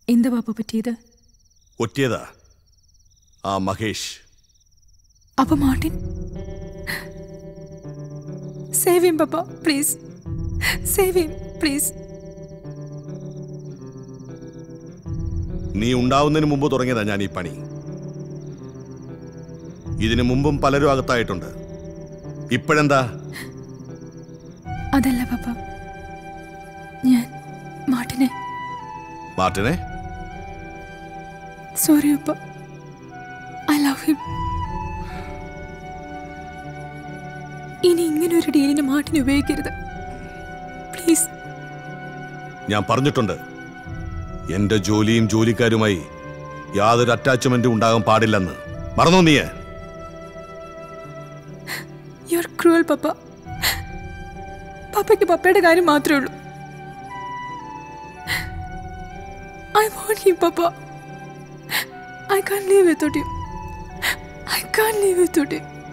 എന്താ പാപ്പ പറ്റിയത് ഒറ്റിയതാ ആ മഹേഷ് അപ്പൊ മാർട്ടിൻ സേവ് ചെയ്യും പപ്പ പ്ലീസ് സേവ് ചെയ്യും പ്ലീസ് നീ ഉണ്ടാവുന്നതിന് മുമ്പ് തുടങ്ങിയതാ ഞാൻ ഈ പണി ഇതിനു മുമ്പും പലരും അകത്തായിട്ടുണ്ട് ഇപ്പോഴെന്താ അതല്ല പപ്പ ഞാൻ മാർട്ടിനെ മാർട്ടിനെ സോറി അപ്പ ഐ ലവ് ഹിം ഇനി ഇങ്ങനെ ഒരു ഡീലിന് മാർട്ടിനെ ഉപയോഗിക്കരുത് പ്ലീസ് ഞാൻ പറഞ്ഞിട്ടുണ്ട് എന്റെ ജോലിയും ജോലിക്കാരുമായി യാതൊരു അറ്റാച്ച്മെന്റും ഉണ്ടാകാൻ പാടില്ലെന്ന് മറന്നോ നീ യു ആർ ക്രൂവൽ പപ്പ പപ്പയ്ക്ക് പപ്പയുടെ കാര്യം മാത്രമേ ഉള്ളൂ I want him papa I can leave without you I can leave without U